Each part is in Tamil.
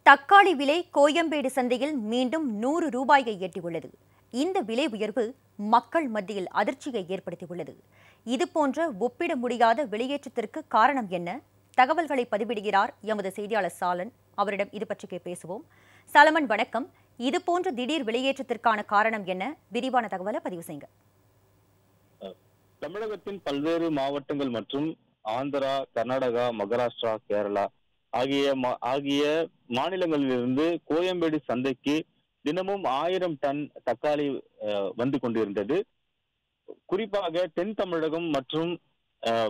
தக்காளி விலை கோயம்பேடு சந்தையில் மீண்டும் நூறு ரூபாயை எட்டியுள்ளது இந்த விலை உயர்வு மக்கள் மத்தியில் அதிர்ச்சியை ஏற்படுத்தியுள்ளது இதுபோன்ற ஒப்பிட முடியாத வெளியேற்றத்திற்கு காரணம் என்ன தகவல்களை பதிவிடுகிறார் எமது செய்தியாளர் சாலன் அவரிடம் இது பற்றி பேசுவோம் சாலமன் வணக்கம் இதுபோன்ற திடீர் வெளியேற்றத்திற்கான காரணம் என்ன விரிவான தகவலை பதிவு செய்யுங்க தமிழகத்தின் பல்வேறு மாவட்டங்கள் மற்றும் ஆந்திரா கர்நாடகா மகாராஷ்டிரா கேரளா ஆகிய மா- ஆகிய மாநிலங்களிலிருந்து கோயம்பேடு சந்தைக்கு தினமும் ஆயிரம் டன் தக்காளி அஹ், வந்து கொண்டிருந்தது குறிப்பாக தென் தமிழகம் மற்றும் அஹ்,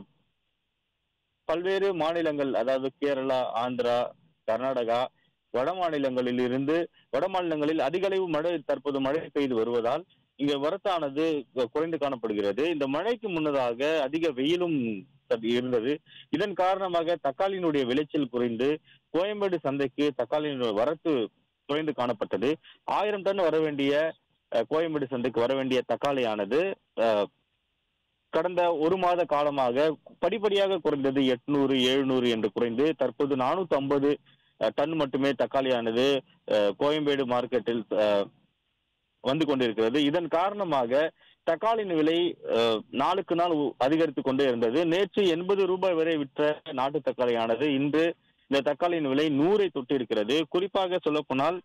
பல்வேறு மாநிலங்கள் அதாவது கேரளா ஆந்திரா கர்நாடகா வட மாநிலங்களில் இருந்து வட மாநிலங்களில் அதிக அளவு மழை தற்போது மழை பெய்து வருவதால் இங்க வரத்தானது கு- குறைந்து காணப்படுகிறது இந்த மழைக்கு முன்னதாக அதிக வெயிலும் சற்று இருந்தது இதன் காரணமாக தக்காளியினுடைய விளைச்சல் குறைந்து கோயம்பேடு சந்தைக்கு தக்காளியின் வரத்து குறைந்து காணப்பட்டது ஆயிரம் டன் வர வேண்டிய அஹ், கோயம்பேடு சந்தைக்கு வர வேண்டிய தக்காளியானது அஹ், கடந்த ஒரு மாத காலமாக படிப்படியாக குறைந்தது எட்நூறு எழுநூறு என்று குறைந்து தற்போது நானூத்தி ஐம்பது டன் மட்டுமே தக்காளியானது அஹ், கோயம்பேடு மார்க்கெட்டில் அஹ், வந்து கொண்டிருக்கிறது இதன் காரணமாக தக்காளியின் விலை அஹ், நாளுக்கு நாள் உ- அதிகரித்து கொண்டே இருந்தது நேற்று எண்பது ரூபாய் வரை விற்ற நாட்டு தக்காளியானது இன்று இந்த தக்காளியின் விலை நூறை தொட்டு இருக்கிறது குறிப்பாக சொல்லப்போனால்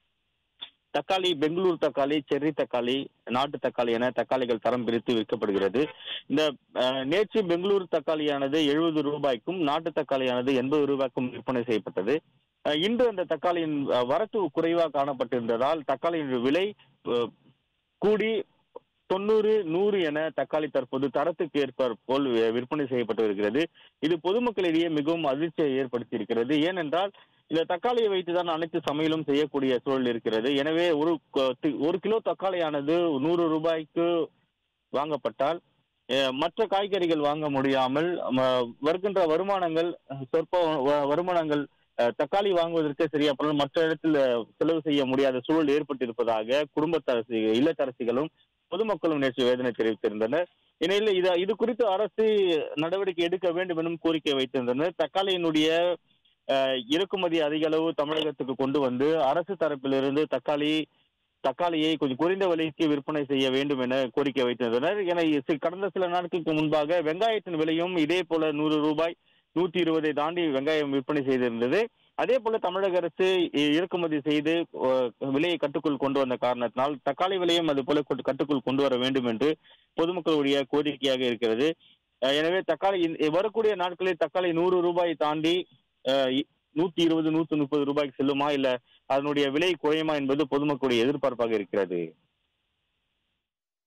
தக்காளி பெங்களூர் தக்காளி செர்ரி தக்காளி நாட்டு தக்காளி என தக்காளிகள் தரம் பிரித்து விற்கப்படுகிறது இந்த அஹ், நேற்று பெங்களூர் தக்காளியானது எழுபது ரூபாய்க்கும் நாட்டு தக்காளியானது எண்பது ரூபாய்க்கும் விற்பனை செய்யப்பட்டது அஹ், இன்று அந்த தக்காளியின் அஹ், வரத்து குறைவாக காணப்பட்டிருந்ததால் தக்காளியின் விலை அஹ், கூடி தொண்ணூறு நூறு என தக்காளி தற்போது தரத்துக்கு ஏற்ப போல் வி- விற்பனை செய்யப்பட்டு வருகிறது இது பொதுமக்களிடையே மிகவும் அதிர்ச்சியை ஏற்படுத்தி இருக்கிறது ஏனென்றால் இந்த தக்காளியை வைத்துதான் அனைத்து சமையலும் செய்யக்கூடிய சூழல் இருக்கிறது எனவே ஒரு க- தி- ஒரு கிலோ தக்காளியானது நூறு ரூபாய்க்கு வாங்கப்பட்டால் அஹ், மற்ற காய்கறிகள் வாங்க முடியாமல் ம, வருகின்ற வருமானங்கள் அஹ், சொற்ப வ- வருமானங்கள் அஹ், தக்காளி வாங்குவதற்கே சரியா போனால் மற்ற இடத்தில் அஹ், செலவு செய்ய முடியாத சூழல் ஏற்பட்டிருப்பதாக குடும்பத்தரசி இல்லத்தரசிகளும் பொதுமக்களும் நேற்று வேதனை தெரிவித்திருந்தனர் இந்நிலையில் இது இது குறித்து அரசு நடவடிக்கை எடுக்க வேண்டும் எனும் கோரிக்கை வைத்திருந்தனர் தக்காளியினுடைய அஹ், இறக்குமதி அதிக அளவு தமிழகத்துக்கு கொண்டு வந்து அரசு தரப்பிலிருந்து தக்காளி தக்காளியை கொஞ்சம் குறைந்த விலைக்கு விற்பனை செய்ய வேண்டும் என கோரிக்கை வைத்திருந்தனர் என சி- கடந்த சில நாட்களுக்கு முன்பாக வெங்காயத்தின் விலையும் இதே போல நூறு ரூபாய் நூத்தி இருபதை தாண்டி வெங்காயம் விற்பனை செய்திருந்தது அதே போல தமிழக அரசு இ- இறக்குமதி செய்து அஹ், விலையை கட்டுக்குள் கொண்டு வந்த காரணத்தினால் தக்காளி விலையும் அது போல கொண்டு- கட்டுக்குள் கொண்டு வர வேண்டும் என்று பொதுமக்களுடைய கோரிக்கையாக இருக்கிறது அஹ், எனவே தக்காளி இந்த- வரக்கூடிய நாட்களில் தக்காளி நூறு ரூபாய் தாண்டி அஹ், இ- நூத்தி இருபது நூத்தி முப்பது ரூபாய்க்கு செல்லுமா இல்ல அதனுடைய விலை குறையுமா என்பது பொதுமக்களுடைய எதிர்பார்ப்பாக இருக்கிறது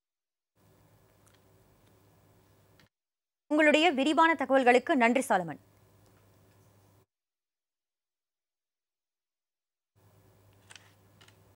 உங்களுடைய விரிவான தகவல்களுக்கு நன்றி சாலமன்